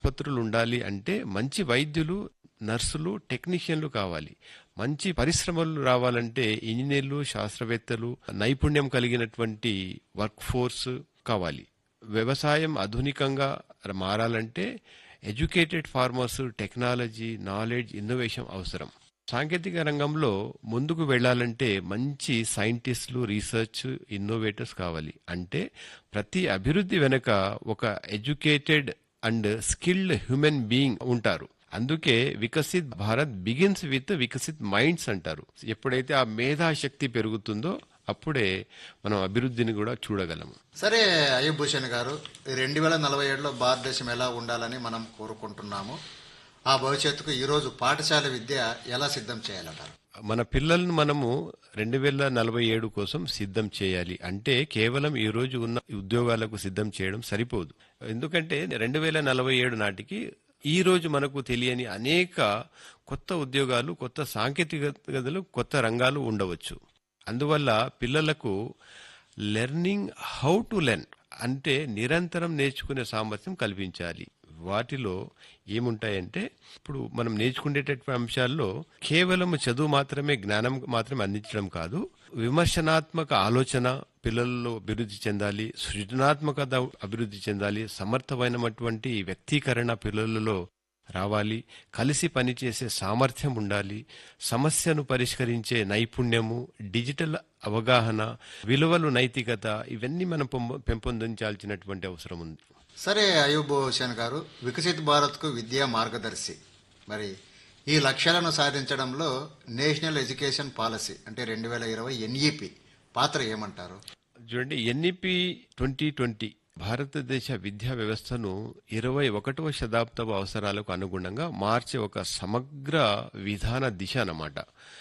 ఆసుపత్రులు ఉండాలి అంటే మంచి వైద్యులు నర్సులు టెక్నీషియన్లు కావాలి మంచి పరిశ్రమలు రావాలంటే ఇంజనీర్లు శాస్త్రవేత్తలు నైపుణ్యం కలిగినటువంటి వర్క్ ఫోర్స్ కావాలి వ్యవసాయం ఆధునికంగా మారాలంటే educated farmers technology knowledge innovation అవసరం సాంకేతిక రంగంలో ముందుకు వెళ్ళాలంటే మంచి సైంటిస్టులు రీసెర్చ్ ఇన్నోవేటర్స్ కావాలి అంటే ప్రతి అభివృద్ధి వెనుక ఒక educated and skilled human being ఉంటారు అందుకే Viksit Bharat begins with Viksit minds అంటారు ఎప్పుడైతే ఆ మేధాశక్తి పెరుగుతుందో అప్పుడే మనం అభివృద్ధిని కూడా చూడగలము సరే అయ్యబ్ భూషణ్ గారు రెండు వేల నలభై ఏడులో భారతదేశం ఎలా ఉండాలని మనం కోరుకుంటున్నాము ఆ భవిష్యత్తుకు ఈరోజు పాఠశాల విద్య ఎలా సిద్ధం చేయాలంటారు మన పిల్లలను మనము రెండు వేల నలభై ఏడు కోసం సిద్ధం చేయాలి అంటే కేవలం ఈ రోజు ఉన్న ఉద్యోగాలకు సిద్ధం చేయడం సరిపోదు ఎందుకంటే రెండు వేల నలభై ఏడు నాటికి ఈ రోజు మనకు తెలియని అనేక కొత్త ఉద్యోగాలు కొత్త సాంకేతికతలు కొత్త రంగాలు ఉండవచ్చు అందువల్ల పిల్లలకు లెర్నింగ్ హౌ టు లెర్న్ అంటే నిరంతరం నేర్చుకునే సామర్థ్యం కల్పించాలి వాటిలో ఏముంటాయంటే ఇప్పుడు మనం నేర్చుకునేటటువంటి అంశాల్లో కేవలం చదువు మాత్రమే జ్ఞానం మాత్రమే అందించడం కాదు విమర్శనాత్మక ఆలోచన పిల్లల్లో అభివృద్ధి చెందాలి సృజనాత్మకత అభివృద్ధి చెందాలి సమర్థమైనటువంటి వ్యక్తీకరణ పిల్లలలో రావాలి కలిసి పనిచేసే సామర్థ్యం ఉండాలి సమస్యను పరిష్కరించే నైపుణ్యము డిజిటల్ అవగాహన విలువలు నైతికత ఇవన్నీ మనం పొంప- పెంపొందించాల్సినటువంటి అవసరం ఉంది సరే అయ్యూబ్ భూషణ్ గారు వికసిత్ భారత్కు విద్యా మార్గదర్శి మరి ఈ లక్ష్యాలను సాధించడంలో నేషనల్ ఎడ్యుకేషన్ పాలసీ అంటే రెండు వేల ఇరవై ఎన్ఈపి పాత్ర ఏమంటారు చూడండి ఎన్ఈపి ట్వంటీ ట్వంటీ భారతదేశ విద్యా వ్యవస్థను ఇరవై ఒకటవ శతాబ్దపు అవసరాలకు అనుగుణంగా మార్చే ఒక సమగ్ర విధాన దిశ అన్నమాట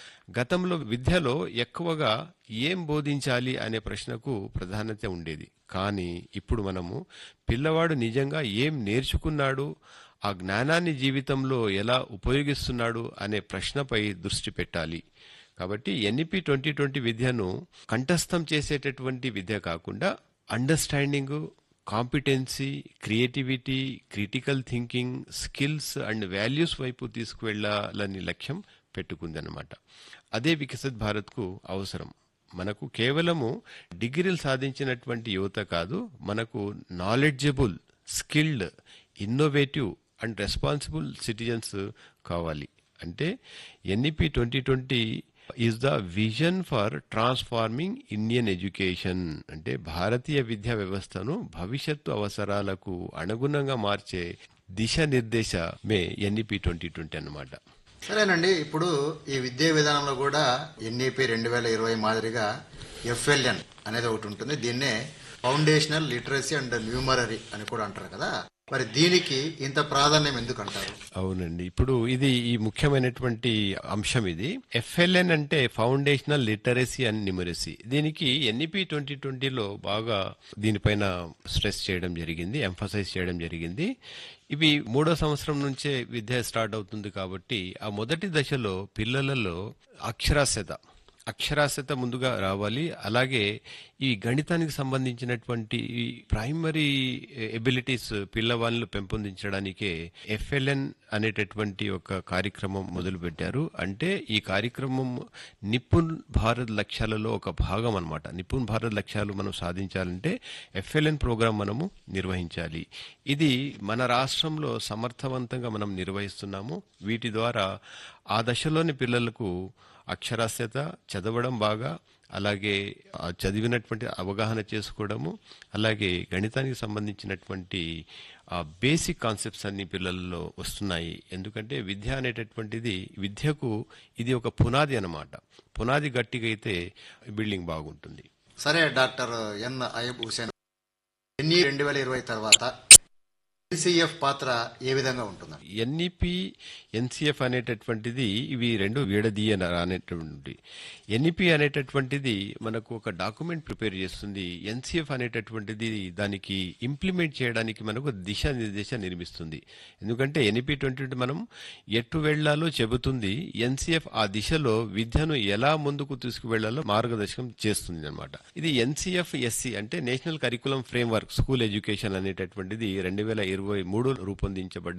గతంలో విద్యలో ఎక్కువగా ఏం బోధించాలి అనే ప్రశ్నకు ప్రాధాన్యత ఉండేది కానీ ఇప్పుడు మనము పిల్లవాడు నిజంగా ఏం నేర్చుకున్నాడు ఆ జ్ఞానాన్ని జీవితంలో ఎలా ఉపయోగిస్తున్నాడు అనే ప్రశ్నపై దృష్టి పెట్టాలి కాబట్టి ఎన్ఈపి ట్వంటీ ట్వంటీ విద్యను కంఠస్థం చేసేటటువంటి విద్య కాకుండా understanding competency creativity critical thinking skills and values వైపు తీసుకువెళ్లాలని లక్ష్యం పెట్టుకుందనమాట అదే వికసిత్ భారత్కు అవసరం మనకు కేవలము డిగ్రీలు సాధించినటువంటి యువత కాదు మనకు knowledgeable skilled innovative and responsible citizens కావాలి అంటే NEP twenty twenty is the vision for transforming Indian education అంటే భారతీయ విద్యా వ్యవస్థను భవిష్యత్తు అవసరాలకు అనుగుణంగా మార్చే దిశానిర్దేశమే ఎన్ఈపి ట్వంటీ ట్వంటీ అన్నమాట సరేనండి ఇప్పుడు ఈ విద్యా విధానంలో కూడా ఎన్ఈపి రెండు వేల ఇరవై మాదిరిగా ఎఫ్ఎల్ఎన్ అనేది ఒకటి ఉంటుంది దీన్నే ఫౌండేషనల్ లిటరసీ అండ్ న్యూమరరీ అని కూడా అంటారు కదా మరి దీనికి ఇంత ప్రాధాన్యం ఎందుకు అంటారు అవునండి ఇప్పుడు ఇది ఈ ముఖ్యమైనటువంటి అంశం ఇది ఎఫ్ఎల్ఎన్ అంటే ఫౌండేషనల్ లిటరసీ అండ్ న్యూమరసీ దీనికి ఎన్ఈపి ట్వంటీ ట్వంటీలో బాగా దీనిపైన స్ట్రెస్ చేయడం జరిగింది ఎంఫసైజ్ చేయడం జరిగింది ఇవి మూడో సంవత్సరం నుంచే విద్య స్టార్ట్ అవుతుంది కాబట్టి ఆ మొదటి దశలో పిల్లలలో అక్షరాస్యత అక్షరాస్యత ముందుగా రావాలి అలాగే ఈ గణితానికి సంబంధించినటువంటి ఈ ప్రైమరీ ఎబిలిటీస్ పిల్లవాళ్ళు పెంపొందించడానికే ఎఫ్ఎల్ఎన్ అనేటటువంటి ఒక కార్యక్రమం మొదలుపెట్టారు అంటే ఈ కార్యక్రమం నిపుణ్ భారత్ లక్ష్యాలలో ఒక భాగం అన్నమాట నిపుణ్ భారత్ లక్ష్యాలు మనం సాధించాలంటే ఎఫ్ఎల్ఎన్ ప్రోగ్రాం మనము నిర్వహించాలి ఇది మన రాష్ట్రంలో సమర్థవంతంగా మనం నిర్వహిస్తున్నాము వీటి ద్వారా ఆ దశలోని పిల్లలకు అక్షరాస్యత చదవడం బాగా అలాగే ఆ చదివినటువంటి అవగాహన చేసుకోవడము అలాగే గణితానికి సంబంధించినటువంటి ఆ బేసిక్ కాన్సెప్ట్స్ అన్ని పిల్లల్లో వస్తున్నాయి ఎందుకంటే విద్య అనేటటువంటిది విద్యకు ఇది ఒక పునాది అన్నమాట పునాది గట్టిగా అయితే బిల్డింగ్ బాగుంటుంది సరే doctor N Ayyub Hussain NE రెండు వేల ఇరవై తర్వాత ఎన్సీఎఫ్ పాత్ర ఏ విధంగా ఉంటుంది ఎన్ఈపి ఎన్సిఎఫ్ అనేటటువంటిది ఇవి రెండు విడదీయన అనేటువంటి ఎన్ఈపి అనేటటువంటిది మనకు ఒక డాక్యుమెంట్ ప్రిపేర్ చేస్తుంది ఎన్సిఎఫ్ అనేటటువంటిది దానికి ఇంప్లిమెంట్ చేయడానికి మనకు దిశానిర్దేశం నిర్మిస్తుంది ఎందుకంటే ఎన్ఈపి ట్వంటీ మనం ఎటు వెళ్లాలో చెబుతుంది ఎన్సిఎఫ్ ఆ దిశలో విద్యను ఎలా ముందుకు తీసుకువెళ్లాలో మార్గదర్శకం చేస్తుంది అనమాట ఇది ఎన్సిఎఫ్ ఎస్సి అంటే national curriculum framework school education అనేటటువంటిది రెండు వేల ఇరవై ఇరవై మూడు రూపొందించబడ్డ